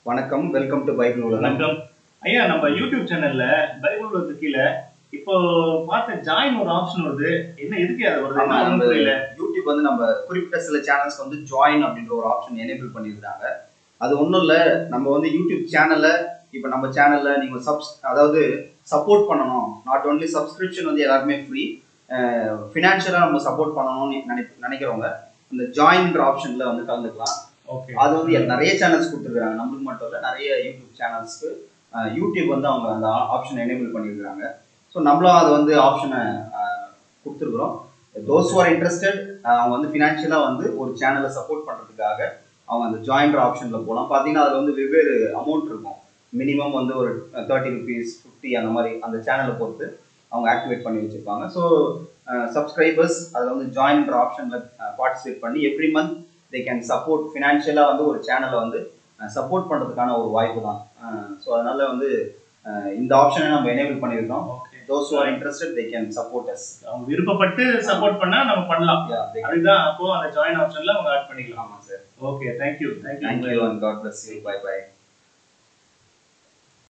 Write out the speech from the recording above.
வணக்கம் welcome to Bible உலகம் வணக்கம் ஐயா நம்ம யூடியூப் சேனல்ல பைபிள் உள்ளதுக்கு கீழே இப்போ பார்த்த ஜாயின் ஒரு ஆப்ஷன் வருது என்ன எதுக்கு அது வருது ஆமா, என்ன நம்ம ஒண்ணும் புரியல யூடியூப் வந்து நம்ம குறிப்பிட்ட சில சேனல்ஸ் வந்து ஜாயின் அப்படின்ற ஒரு ஆப்ஷன் எனேபிள் பண்ணியிருக்காங்க அது ஒன்றும் இல்லை நம்ம வந்து யூடியூப் சேனல்ல இப்போ நம்ம சேனல்ல நீங்க சப்ஸ் அதாவது சப்போர்ட் பண்ணணும் நாட் ஓன்லி சப்ஸ்கிரிப்ஷன் வந்து எல்லாருமே ஃப்ரீ ஃபினான்ஷியலாக நம்ம சப்போர்ட் பண்ணணும்னு நினை நினைக்கிறவங்க இந்த ஜாயின்ன்ற ஆப்ஷன்ல வந்து கலந்துக்கலாம் ஓகே அது வந்து எல்- நிறைய சேனல்ஸ் கொடுத்துருக்காங்க நம்மளுக்கு மட்டும் இல்லை நிறைய யூடியூப் சேனல்ஸ்க்கு யூடியூப் வந்து அவங்க அந்த ஆப்ஷன் எனேபிள் பண்ணியிருக்காங்க ஸோ நம்மளும் அது வந்து ஆப்ஷனை கொடுத்துருக்குறோம் தோஸ் ஆர் இன்ட்ரெஸ்டட் அவங்க வந்து ஃபினான்ஷியலாக வந்து ஒரு சேனலை சப்போர்ட் பண்ணுறதுக்காக அவங்க அந்த ஜாயின்ட் ஆப்ஷனில் போகலாம் பார்த்தீங்கன்னா அதில் வந்து வெவ்வேறு அமௌண்ட் இருக்கும் மினிமம் வந்து ஒரு தேர்ட்டி ருபீஸ் ஃபிஃப்டி அந்த மாதிரி அந்த சேனலை பொறுத்து அவங்க ஆக்டிவேட் பண்ணி வச்சுருப்பாங்க ஸோ சப்ஸ்கிரைபர்ஸ் அதில் வந்து ஜாயின்ன்ற ஆப்ஷனில் பார்ட்டிசிபேட் பண்ணி every month they can support ஃபினான்ஷியலாக வந்து ஒரு சேனலை வந்து சப்போர்ட் பண்ணுறதுக்கான ஒரு வாய்ப்பு தான் ஸோ அதனால வந்து அஹ், இந்த ஆப்ஷனை நம்ம எனேபிள் பண்ணியிருக்கோம் okay those are interested they can support us அவங்க விருப்பப்பட்டு சப்போர்ட் பண்ணா நம்ம பண்ணலாம் அதுதான் அப்போ அந்த ஜாயின் ஆப்ஷன்ல அவங்க ஆட் பண்ணிக்கலாம் ஆமாம் sir okay thank you thank you thank you and god bless you bye by